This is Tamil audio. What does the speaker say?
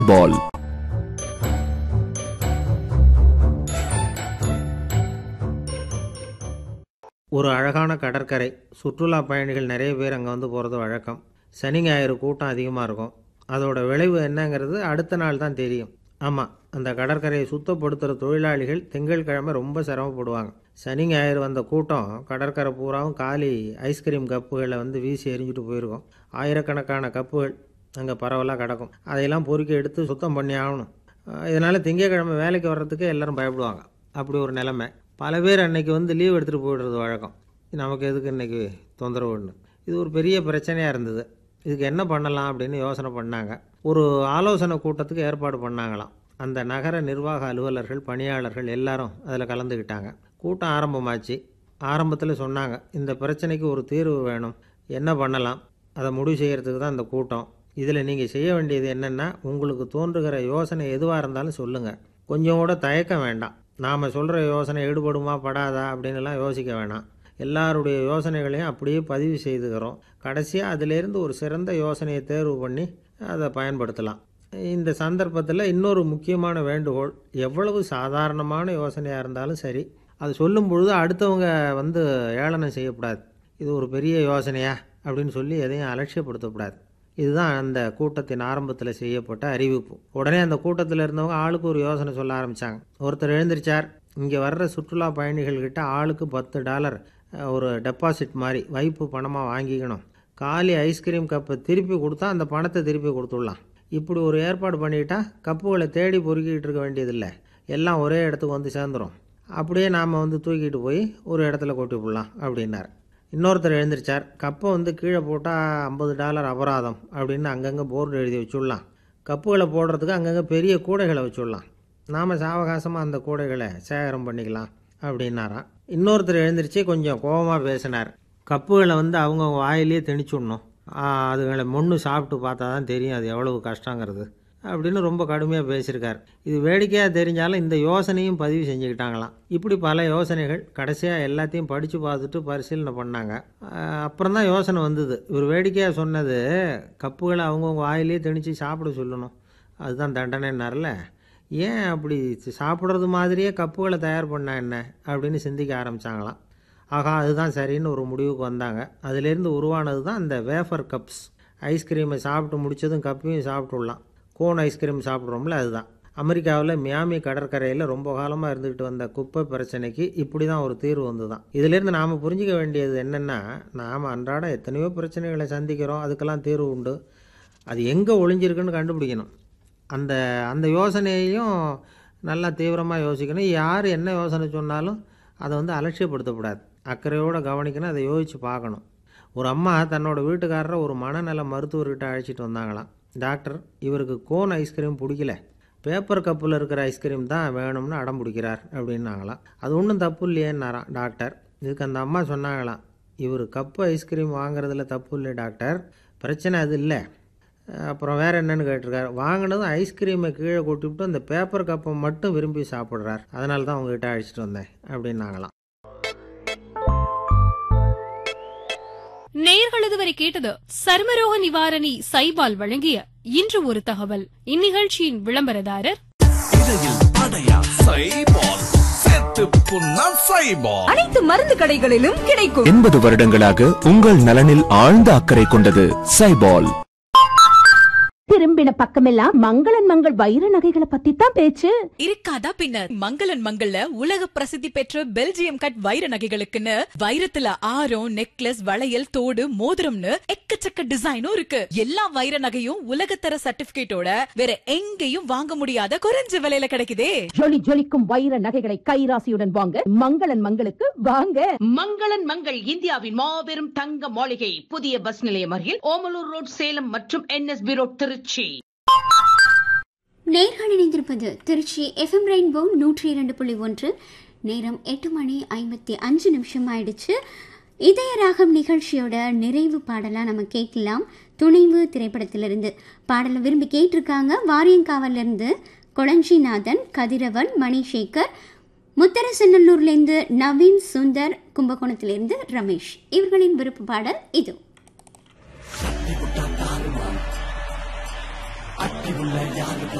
பால் ஒரு அழகான கடற்கரை சுற்றுலா பயணிகள் நிறைய பேர் அங்கே வந்து போகிறது வழக்கம் சனி ஞாயிறு கூட்டம் அதிகமாக இருக்கும் அதோட விளைவு என்னங்கிறது அடுத்த நாள் தான் தெரியும் ஆமாம் அந்த கடற்கரையை சுத்தப்படுத்துகிற தொழிலாளிகள் திங்கட்கிழமை ரொம்ப சிரமப்படுவாங்க சனி ஞாயிறு வந்த கூட்டம் கடற்கரை பூராவும் காலி ஐஸ்கிரீம் கப்புகளை வந்து வீசி எறிஞ்சிட்டு போயிருக்கும் ஆயிரக்கணக்கான கப்புகள் அங்கே பரவலாக கிடக்கும் அதையெல்லாம் பொறுக்கி எடுத்து சுத்தம் பண்ணி ஆகணும் இதனால் திங்கட்கிழமை வேலைக்கு வர்றதுக்கு எல்லாரும் பயப்படுவாங்க அப்படி ஒரு நிலைமை பல பேர் அன்னைக்கு வந்து லீவ் எடுத்துகிட்டு போயிடுறது வழக்கம் நமக்கு எதுக்கு இன்னைக்கு தொந்தரவுன்னு இது ஒரு பெரிய பிரச்சனையாக இருந்தது இதுக்கு என்ன பண்ணலாம் அப்படின்னு யோசனை பண்ணாங்க ஒரு ஆலோசனை கூட்டத்துக்கு ஏற்பாடு பண்ணாங்களாம் அந்த நகர நிர்வாக அலுவலர்கள் பணியாளர்கள் எல்லாரும் அதில் கலந்துக்கிட்டாங்க கூட்டம் ஆரம்பமாச்சு ஆரம்பத்தில் சொன்னாங்க இந்த பிரச்சனைக்கு ஒரு தீர்வு வேணும் என்ன பண்ணலாம் அதை முடிவு செய்கிறதுக்கு தான் இந்த கூட்டம் இதில் நீங்கள் செய்ய வேண்டியது என்னென்னா உங்களுக்கு தோன்றுகிற யோசனை எதுவாக இருந்தாலும் சொல்லுங்கள் கொஞ்சம் கூட தயக்கம் வேண்டாம் நாம் சொல்கிற யோசனை ஈடுபடுமா படாதா அப்படின்னுலாம் யோசிக்க வேணாம் எல்லாருடைய யோசனைகளையும் அப்படியே பதிவு செய்துக்கிறோம் கடைசியாக அதிலேருந்து ஒரு சிறந்த யோசனையை தேர்வு பண்ணி அதை பயன்படுத்தலாம் இந்த சந்தர்ப்பத்தில் இன்னொரு முக்கியமான வேண்டுகோள் எவ்வளவு சாதாரணமான யோசனையாக இருந்தாலும் சரி அது சொல்லும் பொழுது அடுத்தவங்க வந்து ஏளனம் செய்யக்கூடாது இது ஒரு பெரிய யோசனையா அப்படின்னு சொல்லி எதையும் அலட்சியப்படுத்தக்கூடாது இதுதான் அந்த கூட்டத்தின் ஆரம்பத்தில் செய்யப்பட்ட அறிவிப்பு உடனே அந்த கூட்டத்தில் இருந்தவங்க ஆளுக்கு ஒரு யோசனை சொல்ல ஆரம்பித்தாங்க ஒருத்தர் எழுந்திருச்சார் இங்கே வர்ற சுற்றுலா பயணிகள்கிட்ட ஆளுக்கு பத்து டாலர் அஹ், ஒரு டெபாசிட் மாதிரி வைப்பு பணமாக வாங்கிக்கணும் காலி ஐஸ்கிரீம் கப்பை திருப்பி கொடுத்தா அந்த பணத்தை திருப்பி கொடுத்துடலாம் இப்படி ஒரு ஏற்பாடு பண்ணிக்கிட்டா கப்புகளை தேடி பொறுக்கிட்டு இருக்க வேண்டியதில்லை எல்லாம் ஒரே இடத்துக்கு வந்து சேர்ந்துரும் அப்படியே நாம் வந்து தூக்கிட்டு போய் ஒரு இடத்துல கொட்டி விடலாம் அப்படின்னார் இன்னொருத்தர் எழுந்திருச்சார் கப்பை வந்து கீழே போட்டால் ஐம்பது டாலர் அபராதம் அப்படின்னு அங்கங்கே போர்டு எழுதி வச்சுடலாம் கப்புகளை போடுறதுக்கு அங்கங்கே பெரிய கூடைகளை வச்சுடலாம் நாம் சாவகாசமாக அந்த கூடைகளை சேகரம் பண்ணிக்கலாம் அப்படின்னாராம் இன்னொருத்தர் எழுந்திருச்சு கொஞ்சம் கோபமாக பேசினார் கப்புகளை வந்து அவங்க வாயிலேயே திணிச்சுடணும் ஆ, அதுகளை மொன்று சாப்பிட்டு பார்த்தா தான் தெரியும் அது எவ்வளவு கஷ்டங்கிறது அப்படின்னு ரொம்ப கடுமையாக பேசியிருக்கார் இது வேடிக்கையாக தெரிஞ்சாலும் இந்த யோசனையும் பதிவு செஞ்சுக்கிட்டாங்களாம் இப்படி பல யோசனைகள் கடைசியாக எல்லாத்தையும் படித்து பார்த்துட்டு பரிசீலனை பண்ணாங்க அப்புறம் தான் யோசனை வந்தது இவர் வேடிக்கையாக சொன்னது கப்புகளை அவங்கவுங்க வாயிலேயே திணிச்சு சாப்பிட சொல்லணும் அதுதான் தண்டனைன்னார்ல ஏன் அப்படி சாப்பிட்றது மாதிரியே கப்புகளை தயார் பண்ணா என்ன அப்படின்னு சிந்திக்க ஆரம்பித்தாங்களாம் ஆகா அதுதான் சரின்னு ஒரு முடிவுக்கு வந்தாங்க அதிலேருந்து உருவானது தான் இந்த வேஃபர் கப்ஸ் ஐஸ்கிரீமை சாப்பிட்டு முடிச்சதும் கப்பையும் சாப்பிட்டுடலாம் கோன் ஐஸ்கிரீம் சாப்பிட்றோம்ல அதுதான் அமெரிக்காவில் மியாமி கடற்கரையில் ரொம்ப காலமாக இருந்துக்கிட்டு வந்த குப்பை பிரச்சனைக்கு இப்படி தான் ஒரு தீர்வு வந்து தான் இதிலேருந்து நாம் புரிஞ்சிக்க வேண்டியது என்னென்னா நாம் அன்றாட எத்தனையோ பிரச்சனைகளை சந்திக்கிறோம் அதுக்கெல்லாம் தீர்வு உண்டு அது எங்கே ஒளிஞ்சிருக்குன்னு கண்டுபிடிக்கணும் அந்த அந்த யோசனையையும் நல்லா தீவிரமாக யோசிக்கணும் யார் என்ன யோசனை சொன்னாலும் அதை வந்து அலட்சியப்படுத்தக்கூடாது அக்கறையோடு கவனிக்கணும் அதை யோசித்து பார்க்கணும் ஒரு அம்மா தன்னோட வீட்டுக்காரரை ஒரு மனநல மருத்துவர்கிட்ட அழைச்சிட்டு வந்தாங்களாம் டாக்டர் இவருக்கு கோன் ஐஸ்கிரீம் பிடிக்கல பேப்பர் கப்பில் இருக்கிற ஐஸ்கிரீம் தான் வேணும்னு அடம் பிடிக்கிறார் அப்படின்னாங்களாம் அது ஒன்றும் தப்பு இல்லையேன்னாராம் டாக்டர் இதுக்கு அந்த அம்மா சொன்னாங்களாம் இவர் கப்பு ஐஸ்கிரீம் வாங்குறதுல தப்பு இல்லை டாக்டர் பிரச்சனை அது இல்லை அப்புறம் வேற என்னன்னு கேட்டிருக்காரு வாங்கினதும் ஐஸ்கிரீமை கீழே கொட்டிவிட்டு அந்த பேப்பர் கப்பை மட்டும் விரும்பி சாப்பிட்றார் அதனால தான் உங்ககிட்ட அழைச்சிட்டு வந்தேன் அப்படின்னாங்களாம் நேயர்கள் இதுவரை கேட்டது சர்மரோக நிவாரணி சைபால் வழங்கிய இன்று ஒரு தகவல் இந்நிகழ்ச்சியின் விளம்பரதாரர் இடையில் அடையா சைபால் சேர்த்து புண்ணா சைபால் அனைத்து மருந்து கடைகளிலும் கிடைக்கும் எண்பது வருடங்களாக உங்கள் நலனில் ஆழ்ந்த அக்கறை கொண்டது சைபால் திரும்பின பக்கமெல்லாம் மங்களன் மங்கள் வைர நகைகளை பத்தி தான் பேச்சு இருக்காதா பின்ன மங்களன் மங்கள்ல உலக பிரசித்தி பெற்ற பெல்ஜியம் கட் வைர நகைகளுக்குன்னு வைரத்துல ஆரம் நெக்லஸ் வளையல் தோடு மோதிரம்னு எக்கச்சக்க டிசைனும் இருக்கு எல்லா வைர நகையும் உலகத்தர சர்டிபிகேட்டோட வேற எங்கேயும் வாங்க முடியாத குறைஞ்ச விலையில கிடைக்குதே ஜொலி ஜொலிக்கும் வைர நகைகளை கைராசியுடன் வாங்க மங்களன் மங்களுக்கு வாங்க மங்களன் மங்கள் இந்தியாவின் மாபெரும் தங்க மாளிகை புதிய பஸ் நிலையம் அருகில் ஓமலூர் ரோட் சேலம் மற்றும் என்எஸ்பி ரோட் திருச்சி நேர்கள் இணைந்திருப்பது திருச்சி எஃப்எம் ரெயின்போ நூற்றி இரண்டு புள்ளி ஒன்று நேரம் எட்டு மணி ஐம்பத்தி அஞ்சு நிமிஷம் ஆயிடுச்சு இதய ராகம் நிகழ்ச்சியோட நிறைவு பாடலாக நம்ம கேட்கலாம் துணைவு திரைப்படத்திலிருந்து பாடலை விரும்பி கேட்டிருக்காங்க வாரியங்காவிலிருந்து கொளஞ்சிநாதன் கதிரவன் மணிசேகர் முத்தரசநல்லூர்லேருந்து நவீன் சுந்தர் கும்பகோணத்திலிருந்து ரமேஷ் இவர்களின் விருப்ப பாடல் இது அட்டி இவுள்ள யாரு